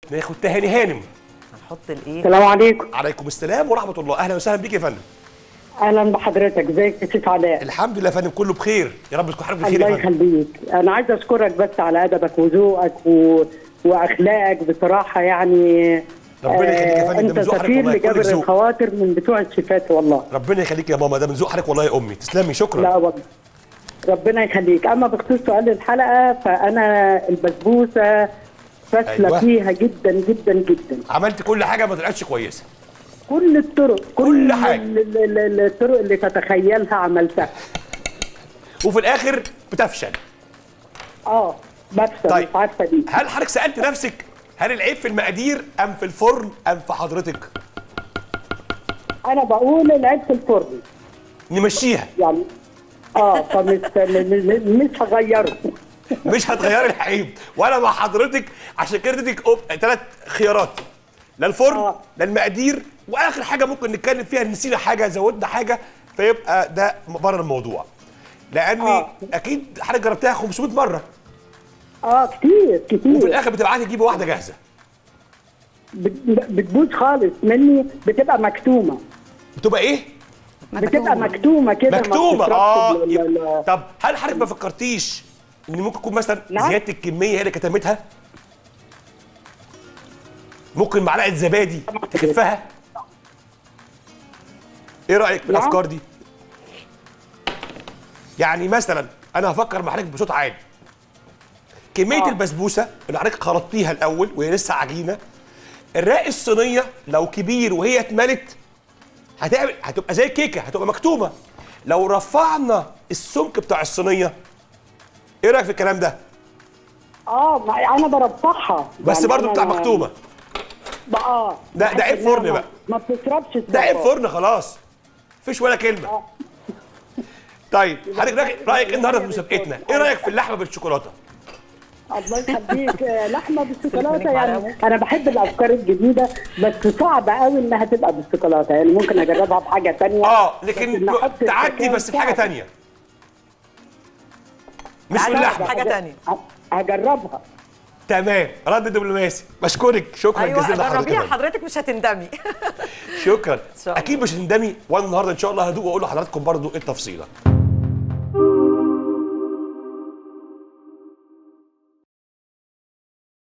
ناخد تهاني هانم هنحط الايه السلام عليكم عليكم السلام ورحمه الله اهلا وسهلا بيك يا فندم اهلا بحضرتك ازيك يا سيف علاء الحمد لله يا فندم كله بخير يا رب تكون حضرتك بخير الله يا فندم يخليك انا عايزه اشكرك بس على ادبك وذوقك و... واخلاقك بصراحه يعني ربنا يخليك يا فندم، ده انت من ذوق حضرتك سفير والله، لجبر كلك ذوق. الخواطر من بتوع الشفات والله ربنا يخليك يا ماما ده من ذوق حضرتك والله يا امي تسلمي شكرا لا والله ربنا يخليك اما بخصوص سؤال الحلقه فانا البسبوسه فاشله أيوة. أيوة. فيها جدا جدا جدا عملت كل حاجه ما طلعتش كويسه كل الطرق كل حاجة. ال- ال- ال- الطرق اللي تتخيلها عملتها وفي الاخر بتفشل اه بفشل طيب. مش عارفه دي هل حضرتك سالت نفسك هل العيب في المقادير ام في الفرن ام في حضرتك انا بقول العيب في الفرن نمشيها يعني اه فمش م- م- مش هغيره مش هتغيري العيب وانا مع حضرتك عشان كده اديتك ثلاث خيارات لا الفرن آه. لا المقادير واخر حاجه ممكن نتكلم فيها نسينا حاجه زودنا حاجه فيبقى ده بره الموضوع لاني آه. اكيد حضرتك جربتها 500 مره اه كتير وفي كتير الاخر بتبعتي تجيبي واحده جاهزه بت- بتبوظ خالص مني بتبقى مكتومه بتبقى ايه بتبقى مكتومه كده ما مكتومه بتشربش اه ال- ال- يبقى- طب هل حضرتك ما فكرتيش ان ممكن يكون مثلا نعم. زياده الكميه هي اللي كتمتها ممكن معلقه زبادي تخفها ايه رايك في نعم. الافكار دي يعني مثلا انا هفكر مع حضرتك بصوت عالي كميه آه. البسبوسه اللي حضرتك خلطتيها الاول وهي لسه عجينه الرق الصينيه لو كبير وهي اتملت هتعمل هتبقى زي الكيكه هتبقى مكتومه لو رفعنا السمك بتاع الصينيه ايه رايك في الكلام ده اه ما انا برفعها بس يعني برضه أنا- بتاع مكتومه بقى اه ده- ده عيب بحس إنها فرن ما- بقى. ما بتشربش ده عيب السكر. فرن خلاص مفيش ولا كلمه طيب حضرتك رايك رايك ايه النهارده في مسابقتنا ايه رايك في اللحمه بالشوكولاته الله يخليك آه، لحمه منك بالشوكولاته معلقة يعني انا بحب الافكار الجديده بس صعب قوي انها تبقى بالشوكولاته يعني ممكن اجربها بحاجه تانية اه بس لكن إن أحط تعدي الكاكاو بس في حاجه صعب. تانية مش تعالى باللحمه حاجة تانية. هجربها تمام رد دبلوماسي بشكرك شكرا ايوه جزيلا جربيها لحضرتك يا فندم. حضرتك مش هتندمي شكرا شاء الله. اكيد مش هتندمي وانا النهارده ان شاء الله هدوق واقول لحضراتكم برضو ايه التفصيله